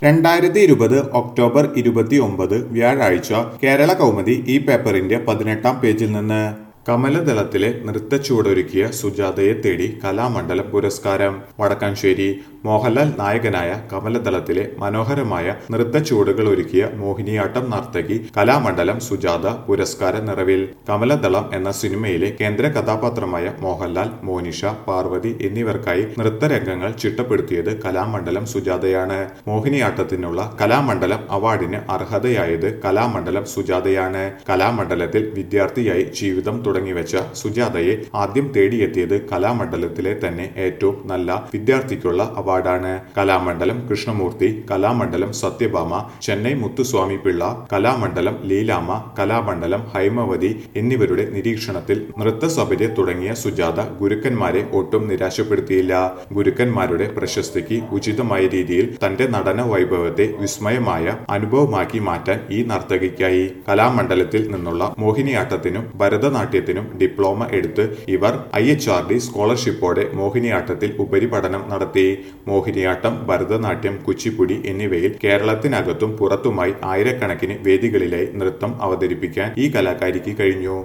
രണ്ടായിരത്തി ഇരുപത് ഒക്ടോബർ ഇരുപത്തി ഒമ്പത് വ്യാഴാഴ്ച കേരള കൗമുദി ഈ പേപ്പറിന്റെ പതിനെട്ടാം പേജിൽ നിന്ന് കമലദളത്തിലെ നൃത്തച്ചുവടൊരുക്കിയ സുജാതയെ തേടി കലാമണ്ഡലം പുരസ്കാരം വടക്കാഞ്ചേരി മോഹൻലാൽ നായകനായ കമലദളത്തിലെ മനോഹരമായ നൃത്തച്ചുവടുകൾ ഒരുക്കിയ മോഹിനിയാട്ടം നർത്തകി കലാമണ്ഡലം സുജാത പുരസ്കാര നിറവിൽ കമലദളം എന്ന സിനിമയിലെ കേന്ദ്ര കഥാപാത്രമായ മോഹൻലാൽ മോനിഷ പാർവതി എന്നിവർക്കായി നൃത്തരംഗങ്ങൾ ചിട്ടപ്പെടുത്തിയത് കലാമണ്ഡലം സുജാതയാണ് മോഹിനിയാട്ടത്തിനുള്ള കലാമണ്ഡലം അവാർഡിന് അർഹതയായത് കലാമണ്ഡലം സുജാതയാണ് കലാമണ്ഡലത്തിൽ വിദ്യാർത്ഥിയായി ജീവിതം തുടങ്ങിവെച്ച സുജാതയെ ആദ്യം തേടിയെത്തിയത് കലാമണ്ഡലത്തിലെ തന്നെ ഏറ്റവും നല്ല വിദ്യാർത്ഥിക്കുള്ള അവാർഡാണ് കലാമണ്ഡലം കൃഷ്ണമൂർത്തി കലാമണ്ഡലം സത്യഭാമ ചെന്നൈ മുത്തുസ്വാമി പിള്ള കലാമണ്ഡലം ലീലാമ്മ കലാമണ്ഡലം ഹൈമവതി എന്നിവരുടെ നിരീക്ഷണത്തിൽ നൃത്തസഭയെ തുടങ്ങിയ സുജാത ഗുരുക്കന്മാരെ ഒട്ടും നിരാശപ്പെടുത്തിയില്ല ഗുരുക്കന്മാരുടെ പ്രശസ്തിക്ക് ഉചിതമായ രീതിയിൽ തന്റെ നടന വൈഭവത്തെ വിസ്മയമായ അനുഭവമാക്കി മാറ്റാൻ ഈ നർത്തകിക്കായി കലാമണ്ഡലത്തിൽ നിന്നുള്ള മോഹിനിയാട്ടത്തിനും ഭരതനാട്യത്തിനും ഡിപ്ലോമ എടുത്ത് ഇവർ ഐ എച്ച് ആർ ഡി സ്കോളർഷിപ്പോടെ മോഹിനിയാട്ടത്തിൽ ഉപരിപഠനം നടത്തി മോഹിനിയാട്ടം ഭരതനാട്യം കുച്ചിപ്പുടി എന്നിവയിൽ കേരളത്തിനകത്തും പുറത്തുമായി ആയിരക്കണക്കിന് വേദികളിലായി നൃത്തം അവതരിപ്പിക്കാൻ ഈ കലാകാരിക്ക് കഴിഞ്ഞു